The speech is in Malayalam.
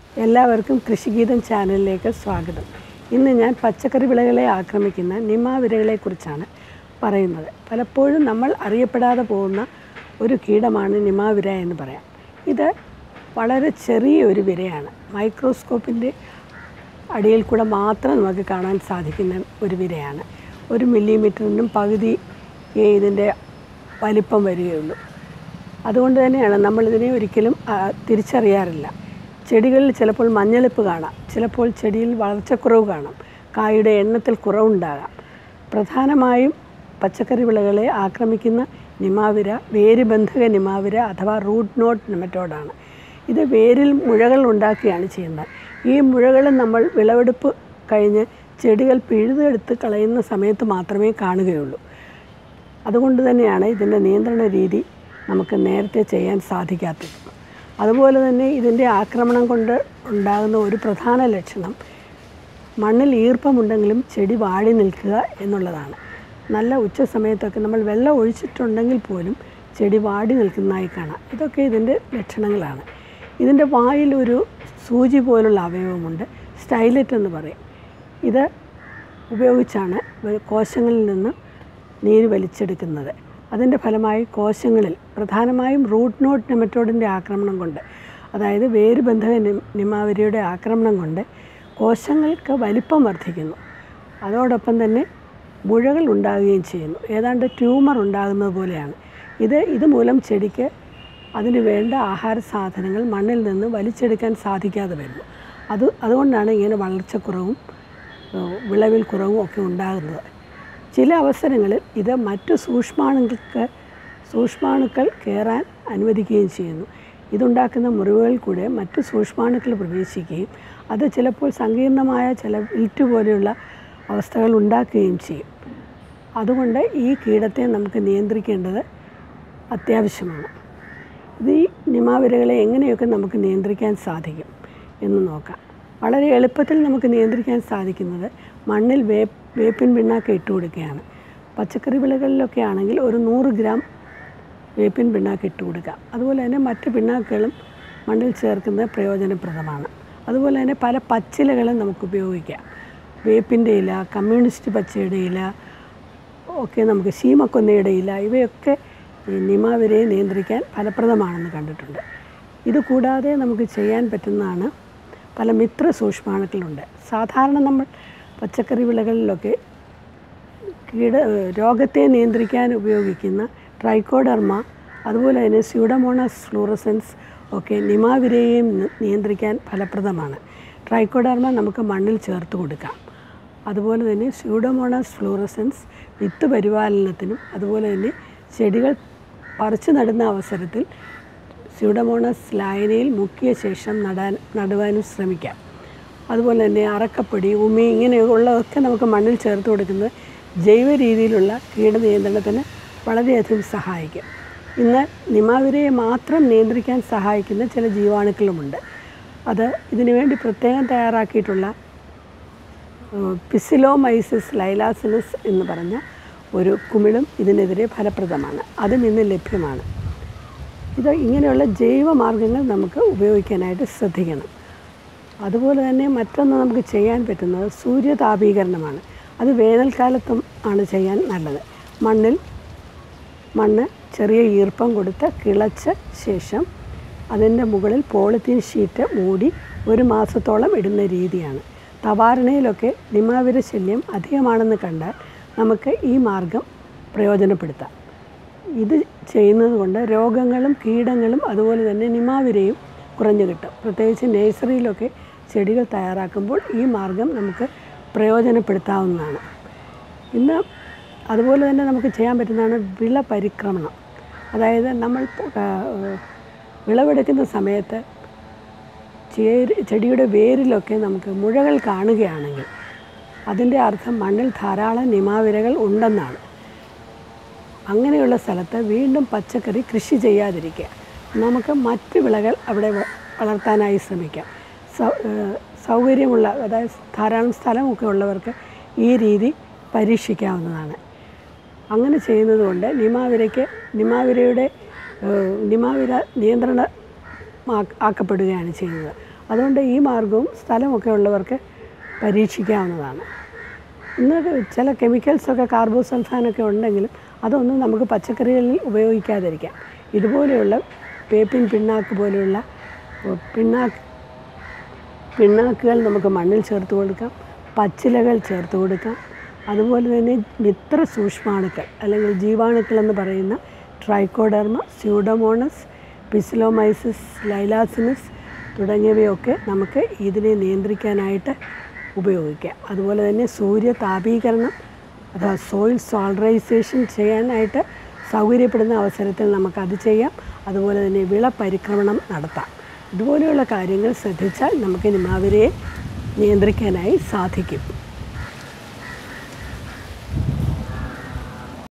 എല്ലാവർക്കും കൃഷിഗീതം ചാനലിലേക്ക് സ്വാഗതം ഇന്ന് ഞാൻ പച്ചക്കറി വിളകളെ ആക്രമിക്കുന്ന നിമാവിരകളെക്കുറിച്ചാണ് പറയുന്നത് പലപ്പോഴും നമ്മൾ അറിയപ്പെടാതെ പോകുന്ന ഒരു കീടമാണ് നിമാവിര എന്ന് പറയാം ഇത് വളരെ ചെറിയ ഒരു വിരയാണ് മൈക്രോസ്കോപ്പിൻ്റെ അടിയിൽ കൂടെ മാത്രം നമുക്ക് കാണാൻ സാധിക്കുന്ന ഒരു വിരയാണ് ഒരു മില്ലിമീറ്ററിനും പകുതി ഇതിൻ്റെ വലിപ്പം വരികയുള്ളൂ അതുകൊണ്ട് തന്നെയാണ് നമ്മളിതിനെ ഒരിക്കലും ആ, തിരിച്ചറിയാറില്ല ചെടികളിൽ ചിലപ്പോൾ മഞ്ഞളിപ്പ് കാണാം ചിലപ്പോൾ ചെടിയിൽ വളർച്ചക്കുറവ് കാണാം കായുടെ എണ്ണത്തിൽ കുറവുണ്ടാകാം പ്രധാനമായും പച്ചക്കറി വിളകളെ ആക്രമിക്കുന്ന നിമാവിര വേരുബന്ധക നിമാവിര അഥവാ റൂട്ട് നോട്ട് നെമറ്റോഡാണ് ഇത് വേരിൽ മുഴകൾ ഉണ്ടാക്കുകയാണ് ചെയ്യുന്നത് ഈ മുഴകൾ നമ്മൾ വിളവെടുപ്പ് കഴിഞ്ഞ് ചെടികൾ പിഴുതെടുത്ത് കളയുന്ന സമയത്ത് മാത്രമേ കാണുകയുള്ളൂ അതുകൊണ്ട് തന്നെയാണ് ഇതിൻ്റെ നിയന്ത്രണ രീതി നമുക്ക് നേരത്തെ ചെയ്യാൻ സാധിക്കാത്തത് അതുപോലെ തന്നെ ഇതിൻ്റെ ആക്രമണം കൊണ്ട് ഉണ്ടാകുന്ന ഒരു പ്രധാന ലക്ഷണം മണ്ണിൽ ഈർപ്പമുണ്ടെങ്കിലും ചെടി വാടി നിൽക്കുക എന്നുള്ളതാണ് നല്ല ഉച്ച സമയത്തൊക്കെ നമ്മൾ വെള്ളം ഒഴിച്ചിട്ടുണ്ടെങ്കിൽ പോലും ചെടി വാടി നിൽക്കുന്നതായി കാണാം ഇതൊക്കെ ഇതിൻ്റെ ലക്ഷണങ്ങളാണ് ഇതിൻ്റെ വായിൽ ഒരു സൂചി പോലുള്ള അവയവമുണ്ട് സ്റ്റൈലറ്റ് എന്ന് പറയും ഇത് ഉപയോഗിച്ചാണ് വെ- കോശങ്ങളിൽ നിന്ന് നീര് വലിച്ചെടുക്കുന്നത് അതിൻ്റെ ഫലമായി കോശങ്ങളിൽ പ്രധാനമായും റൂട്ട് നോട്ട് നെമറ്റോഡിൻ്റെ ആക്രമണം കൊണ്ട് അതായത് വേരുബന്ധക നി- നിമാവരിയുടെ ആക്രമണം കൊണ്ട് കോശങ്ങൾക്ക് വലിപ്പം വർദ്ധിക്കുന്നു അതോടൊപ്പം തന്നെ മുഴകൾ ഉണ്ടാകുകയും ചെയ്യുന്നു ഏതാണ്ട് ട്യൂമർ ഉണ്ടാകുന്നത് പോലെയാണ് ഇത് ഇതുമൂലം ചെടിക്ക് അതിന് വേണ്ട ആഹാര സാധനങ്ങൾ മണ്ണിൽ നിന്ന് വലിച്ചെടുക്കാൻ സാധിക്കാതെ വരുന്നു അത് അതുകൊണ്ടാണ് ഇങ്ങനെ വളർച്ചക്കുറവും ഏഹ് വിളവിൽ കുറവും ഒക്കെ ഉണ്ടാകുന്നത് ചില അവസരങ്ങളിൽ ഇത് മറ്റു സൂക്ഷ്മാണുക്കൾക്ക് സൂക്ഷ്മാണുക്കൾ കയറാൻ അനുവദിക്കുകയും ചെയ്യുന്നു ഇതുണ്ടാക്കുന്ന മുറിവുകളിൽ കൂടെ മറ്റു സൂക്ഷ്മാണുക്കൾ പ്രവേശിക്കുകയും അത് ചിലപ്പോൾ സങ്കീർണമായ ചില വിൽറ്റ് പോലെയുള്ള അവസ്ഥകൾ ഉണ്ടാക്കുകയും ചെയ്യും അതുകൊണ്ട് ഈ കീടത്തെ നമുക്ക് നിയന്ത്രിക്കേണ്ടത് അത്യാവശ്യമാണ് ഇത് ഈ നിമാവിരകളെ എങ്ങനെയൊക്കെ നമുക്ക് നിയന്ത്രിക്കാൻ സാധിക്കും എന്ന് നോക്കാം വളരെ എളുപ്പത്തിൽ നമുക്ക് നിയന്ത്രിക്കാൻ സാധിക്കുന്നത് മണ്ണിൽ വേ വേപ്പിൻ പിണ്ണാക്ക് ഇട്ട് കൊടുക്കുകയാണ് പച്ചക്കറി വിളകളിലൊക്കെ ആണെങ്കിൽ ഒരു നൂറ് ഗ്രാം വേപ്പിൻ പിണ്ണാക്ക് ഇട്ട് കൊടുക്കാം അതുപോലെ തന്നെ മറ്റ് പിണ്ണാക്കുകളും മണ്ണിൽ ചേർക്കുന്നത് പ്രയോജനപ്രദമാണ് അതുപോലെ തന്നെ പല പച്ചിലകളും നമുക്ക് ഉപയോഗിക്കാം വേപ്പിൻ്റെ ഇല കമ്മ്യൂണിസ്റ്റ് പച്ചയുടെ ഇല ഒക്കെ നമുക്ക് ശീമക്കൊന്നയുടെ ഇല ഇവയൊക്കെ ഈ നിമാവിരയെ നിയന്ത്രിക്കാൻ ഫലപ്രദമാണെന്ന് കണ്ടിട്ടുണ്ട് ഇത് കൂടാതെ നമുക്ക് ചെയ്യാൻ പറ്റുന്നതാണ് പല മിത്ര സൂക്ഷ്മാണുക്കളുണ്ട് സാധാരണ നമ്മൾ പച്ചക്കറി വിളകളിലൊക്കെ കീട രോഗത്തെ നിയന്ത്രിക്കാൻ ഉപയോഗിക്കുന്ന ട്രൈക്കോഡർമ അതുപോലെ തന്നെ സ്യൂഡമോണസ് ഫ്ലൂറസൻസ് ഒക്കെ നിമാവിരയെയും നി- നിയന്ത്രിക്കാൻ ഫലപ്രദമാണ് ട്രൈക്കോഡർമ നമുക്ക് മണ്ണിൽ ചേർത്ത് കൊടുക്കാം അതുപോലെ തന്നെ സ്യൂഡോമോണസ് ഫ്ലൂറസൻസ് വിത്ത് പരിപാലനത്തിനും അതുപോലെ തന്നെ ചെടികൾ പറിച്ചു നടുന്ന അവസരത്തിൽ സ്യൂഡോമോണസ് ലായനിയിൽ മുക്കിയ ശേഷം നടാൻ നടുവാനും ശ്രമിക്കാം അതുപോലെ തന്നെ അറക്കപ്പൊടി ഉമി ഇങ്ങനെയുള്ളതൊക്കെ നമുക്ക് മണ്ണിൽ ചേർത്ത് കൊടുക്കുന്നത് ജൈവ രീതിയിലുള്ള കീടനിയന്ത്രണത്തിന് വളരെയധികം സഹായിക്കും ഇന്ന് നിമാവിരയെ മാത്രം നിയന്ത്രിക്കാൻ സഹായിക്കുന്ന ചില ജീവാണുക്കളുമുണ്ട് അത് ഇതിനുവേണ്ടി പ്രത്യേകം തയ്യാറാക്കിയിട്ടുള്ള പിസിലോമൈസിസ് ലൈലാസിനസ് എന്ന് പറഞ്ഞ ഒരു കുമിളും ഇതിനെതിരെ ഫലപ്രദമാണ് അതും ഇന്ന് ലഭ്യമാണ് ഇത് ഇങ്ങനെയുള്ള ജൈവ മാർഗങ്ങൾ നമുക്ക് ഉപയോഗിക്കാനായിട്ട് ശ്രദ്ധിക്കണം അതുപോലെ തന്നെ മറ്റൊന്ന് നമുക്ക് ചെയ്യാൻ പറ്റുന്നത് സൂര്യതാപീകരണമാണ് അത് വേനൽക്കാലത്തും ആണ് ചെയ്യാൻ നല്ലത് മണ്ണിൽ മണ്ണ് ചെറിയ ഈർപ്പം കൊടുത്ത് കിളച്ച ശേഷം അതിൻ്റെ മുകളിൽ പോളിത്തീൻ ഷീറ്റ് മൂടി ഒരു മാസത്തോളം ഇടുന്ന രീതിയാണ് തവാരണയിലൊക്കെ നിമാവിര ശല്യം അധികമാണെന്ന് കണ്ടാൽ നമുക്ക് ഈ മാർഗം പ്രയോജനപ്പെടുത്താം ഇത് ചെയ്യുന്നത് കൊണ്ട് രോഗങ്ങളും കീടങ്ങളും അതുപോലെ തന്നെ നിമാവിരയും കുറഞ്ഞു കിട്ടും പ്രത്യേകിച്ച് നഴ്സറിയിലൊക്കെ ചെടികൾ തയ്യാറാക്കുമ്പോൾ ഈ മാർഗം നമുക്ക് പ്രയോജനപ്പെടുത്താവുന്നതാണ് ഇന്ന് അതുപോലെ തന്നെ നമുക്ക് ചെയ്യാൻ പറ്റുന്നതാണ് വിള പരിക്രമണം അതായത് നമ്മൾ ആ, വിളവെടുക്കുന്ന സമയത്ത് ചേര് ചെടിയുടെ വേരിലൊക്കെ നമുക്ക് മുഴകൾ കാണുകയാണെങ്കിൽ അതിൻ്റെ അർത്ഥം മണ്ണിൽ ധാരാളം നിമാവിരകൾ ഉണ്ടെന്നാണ് അങ്ങനെയുള്ള സ്ഥലത്ത് വീണ്ടും പച്ചക്കറി കൃഷി ചെയ്യാതിരിക്കുക നമുക്ക് മറ്റ് വിളകൾ അവിടെ വ- വളർത്താനായി ശ്രമിക്കാം സൗ ഏഹ് സൗകര്യമുള്ള അതായത് ധാരാളം സ്ഥലമൊക്കെ ഉള്ളവർക്ക് ഈ രീതി പരീക്ഷിക്കാവുന്നതാണ് അങ്ങനെ ചെയ്യുന്നത് കൊണ്ട് നിമാവിരയ്ക്ക് നിമാവിരയുടെ ഏഹ് നിമാവിര നിയന്ത്രണ ആക്കപ്പെടുകയാണ് ചെയ്യുന്നത് അതുകൊണ്ട് ഈ മാർഗവും സ്ഥലമൊക്കെ ഉള്ളവർക്ക് പരീക്ഷിക്കാവുന്നതാണ് ഇന്ന് ചില കെമിക്കൽസൊക്കെ കാർബോസൾഫാനൊക്കെ ഉണ്ടെങ്കിലും അതൊന്നും നമുക്ക് പച്ചക്കറികളിൽ ഉപയോഗിക്കാതിരിക്കാം ഇതുപോലെയുള്ള വേപ്പിൻ പിണ്ണാക്ക് പോലെയുള്ള ഉം, പിണ്ണാക്ക് പിണ്ണാക്കുകൾ നമുക്ക് മണ്ണിൽ ചേർത്ത് കൊടുക്കാം പച്ചിലകൾ ചേർത്ത് കൊടുക്കാം അതുപോലെ തന്നെ മിത്ര സൂക്ഷ്മാണുക്കൾ അല്ലെങ്കിൽ ജീവാണുക്കൾ എന്ന് പറയുന്ന ട്രൈക്കോഡർമ സ്യൂഡോമോണസ് പിസിലോമൈസിസ് ലൈലാസിനസ് തുടങ്ങിയവയൊക്കെ നമുക്ക് ഇതിനെ നിയന്ത്രിക്കാനായിട്ട് ഉപയോഗിക്കാം അതുപോലെ തന്നെ സൂര്യ താപീകരണം അഥവാ സോയിൽ സോളറൈസേഷൻ ചെയ്യാനായിട്ട് സൗകര്യപ്പെടുന്ന അവസരത്തിൽ നമുക്കത് ചെയ്യാം അതുപോലെ തന്നെ വിള പരിക്രമണം നടത്താം ഇതുപോലെയുള്ള കാര്യങ്ങൾ ശ്രദ്ധിച്ചാൽ നമുക്ക് നിമാവിരയെ നിയന്ത്രിക്കാനായി സാധിക്കും